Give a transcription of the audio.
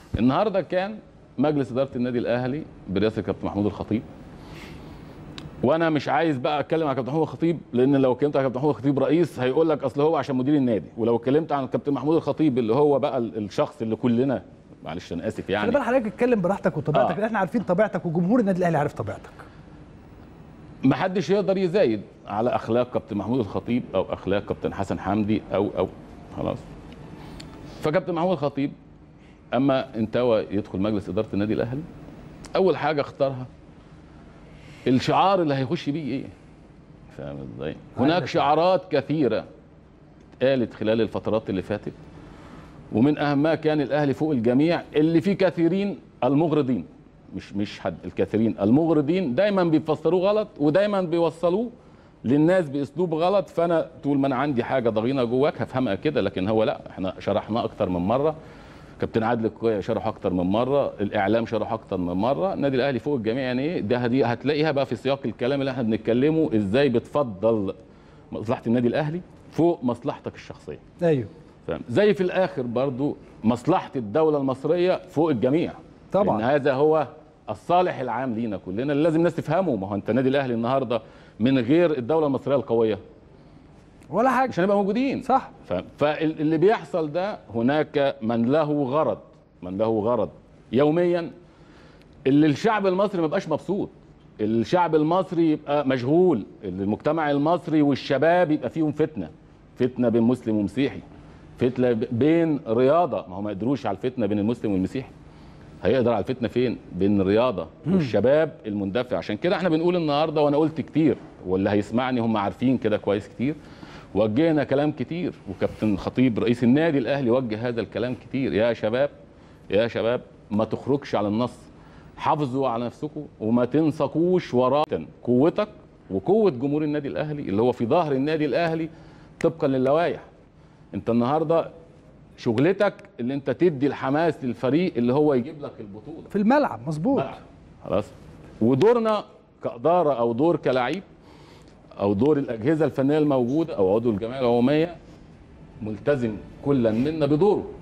النهارده كان مجلس اداره النادي الاهلي برئاسه كابتن محمود الخطيب وانا مش عايز بقى اتكلم عن كابتن محمود الخطيب لان لو اتكلمت عن كابتن محمود الخطيب رئيس هيقول لك اصل هو عشان مدير النادي ولو اتكلمت عن كابتن محمود الخطيب اللي هو بقى ال- الشخص اللي كلنا معلش انا اسف خلي يعني بالك حضرتك اتكلم براحتك وطبيعتك آه. احنا عارفين طبيعتك وجمهور النادي الاهلي عارف طبيعتك ما حدش يقدر يزايد على اخلاق كابتن محمود الخطيب او اخلاق كابتن حسن حمدي او او خلاص فكابتن محمود الخطيب اما انتوى يدخل مجلس اداره النادي الاهلي اول حاجه اختارها الشعار اللي هيخش بيه ايه فاهم ازاي هناك عندك. شعارات كثيره اتقالت خلال الفترات اللي فاتت ومن اهمها كان الاهلي فوق الجميع اللي فيه كثيرين المغرضين مش مش حد الكثيرين المغرضين دايما بيفسروه غلط ودايما بيوصلوه للناس باسلوب غلط فانا طول ما انا عندي حاجه ضغينه جواك هفهمها كده لكن هو لا احنا شرحناه اكتر من مره كابتن عادل الكوية شرحه اكتر من مره الاعلام شرحه اكتر من مره النادي الاهلي فوق الجميع يعني ايه ده دي هتلاقيها بقى في سياق الكلام اللي احنا بنتكلمه ازاي بتفضل مصلحه النادي الاهلي فوق مصلحتك الشخصيه ايوه فاهم زي في الاخر برضو مصلحه الدوله المصريه فوق الجميع طبعاً. لان هذا هو الصالح العام لينا كلنا اللي لازم الناس تفهمه ما هو انت النادي الاهلي النهارده من غير الدوله المصريه القويه ولا حاجه مش هنبقى موجودين صح فاهم فاللي بيحصل ده هناك من له غرض من له غرض يوميا اللي الشعب المصري ما يبقاش مبسوط الشعب المصري يبقى مشغول المجتمع المصري والشباب يبقى فيهم فتنه فتنه بين مسلم ومسيحي فتنه ب- بين رياضه ما هو ما قدروش على الفتنه بين المسلم والمسيحي هيقدر على الفتنه فين بين الرياضه والشباب المندفع عشان كده احنا بنقول النهارده وانا قلت كتير واللي هيسمعني هم عارفين كده كويس كتير وجهنا كلام كتير وكابتن خطيب رئيس النادي الاهلي وجه هذا الكلام كتير يا شباب يا شباب ما تخرجش على النص حافظوا على نفسكم وما تنسقوش وراء قوتك وقوه جمهور النادي الاهلي اللي هو في ظهر النادي الاهلي طبقا للوائح انت النهارده شغلتك اللي انت تدي الحماس للفريق اللي هو يجيب لك البطوله في الملعب مظبوط ملعب. خلاص ودورنا كاداره او دور كلاعب او دور الاجهزه الفنيه الموجوده او عضو الجمعيه العموميه ملتزم كلا منا بدوره